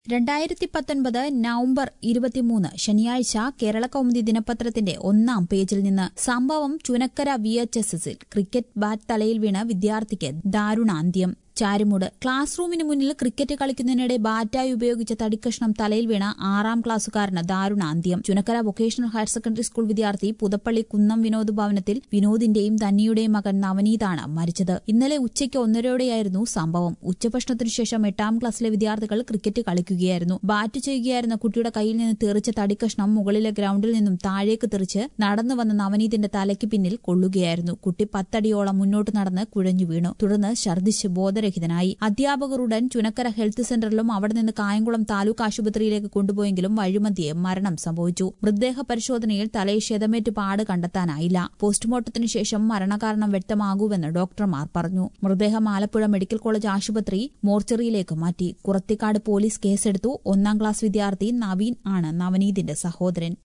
രണ്ടായിരത്തി പത്തൊൻപത് നവംബർ ഇരുപത്തിമൂന്ന് ശനിയാഴ്ച കേരള കൗമുദി ദിനപത്രത്തിന്റെ ഒന്നാം പേജിൽ നിന്ന് സംഭവം ചുനക്കര വി എച്ച് എസ് എസിൽ ക്രിക്കറ്റ് ബാറ്റ് തലയിൽ വീണ് വിദ്യാർത്ഥിക്ക് ദാരുണാന്ത്യം ചാരുമൂട് ക്ലാസ് റൂമിന് മുന്നിൽ ക്രിക്കറ്റ് കളിക്കുന്നതിനിടെ ബാറ്റായി ഉപയോഗിച്ച തടിക്കഷ്ണം തലയിൽ വീണ ആറാം ക്ലാസ്സുകാരന് ദാരുണാന്ത്യം Chunakkara vocational higher secondary school വിദ്യാർത്ഥി പുതപ്പള്ളി കുന്നം വിനോദ് ഭവനത്തിൽ വിനോദിന്റെയും ധന്യയുടെയും മകൻ നവനീതാണ് മരിച്ചത് ഇന്നലെ ഉച്ചയ്ക്ക് ഒന്നരയോടെയായിരുന്നു സംഭവം ഉച്ചഭക്ഷണത്തിനു ശേഷം എട്ടാം ക്ലാസ്സിലെ വിദ്യാർത്ഥികൾ ക്രിക്കറ്റ് കളിക്കുകയായിരുന്നു ബാറ്റ് ചെയ്യുകയായിരുന്ന കുട്ടിയുടെ കയ്യിൽ നിന്ന് തെറിച്ച തടിക്കഷ്ണം മുകളിലെ ഗ്രൌണ്ടിൽ നിന്നും താഴേക്ക് തെറിച്ച് നടന്നു വന്ന നവനീതിന്റെ തലയ്ക്ക് പിന്നിൽ കൊള്ളുകയായിരുന്നു കുട്ടി പത്തടിയോളം മുന്നോട്ട് നടന്ന് കുഴഞ്ഞു വീണു തുടർന്ന് ഛർദ്ദിച്ച് ബോധരഹിതനായി അധ്യാപകർ ഉടൻ ചുനക്കര ഹെൽത്ത് സെന്ററിലും അവിടെ നിന്ന് കായംകുളം താലൂക്ക് ആശുപത്രിയിലേക്ക് കൊണ്ടുപോയെങ്കിലും വഴിമധ്യേ മരണം സംഭവിച്ചു മൃതദേഹ പരിശോധനയിൽ തലയിൽ ക്ഷതമേറ്റ് പാട് കണ്ടെത്താനായില്ല പോസ്റ്റ്മോർട്ടത്തിനു ശേഷം മരണകാരണം വ്യക്തമാകൂവെന്ന് ഡോക്ടർമാർ പറഞ്ഞു മൃതദേഹം ആലപ്പുഴ മെഡിക്കൽ കോളേജ് ആശുപത്രി മോർച്ചറിയിലേക്ക് മാറ്റി കുറത്തിക്കാട് പോലീസ് കേസെടുത്തു ഒന്നാം ക്ലാസ് വിദ്യാർത്ഥി നവീൻ ആണ് നവനീതിന്റെ സഹോദരൻ